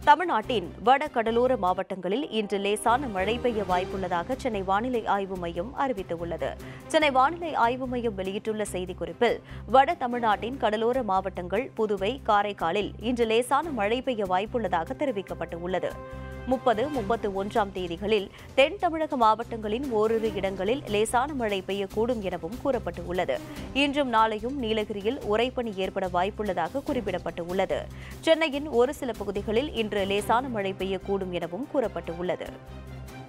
தமிழ்நாட்டின் வட கடலோர மாவட்டங்களில் இன்று லேசான மழை பெய்ய வாய்ப்புள்ளதாக சென்னை வானிலை ஆய்வு மையம் அறிவித்துள்ளது சென்னை வானிலை ஆய்வு மையம் வெளியிட்டுள்ள செய்திக்குறிப்பில் வட தமிழ்நாட்டின் கடலோர மாவட்டங்கள் புதுவை காரைக்காலில் இன்று லேசான மழை பெய்ய வாய்ப்புள்ளதாக தெரிவிக்கப்பட்டுள்ளது முப்பது முப்பத்து ஒன்றாம் தேதிகளில் தென் தமிழக மாவட்டங்களின் ஓரிரு இடங்களில் லேசான மழை பெய்யக்கூடும் எனவும் கூறப்பட்டுள்ளது இன்றும் நாளையும் நீலகிரியில் உறைபனி ஏற்பட வாய்ப்புள்ளதாக குறிப்பிடப்பட்டுள்ளது சென்னையின் ஒரு சில பகுதிகளில் இன்று லேசான மழை பெய்யக்கூடும் எனவும் கூறப்பட்டுள்ளது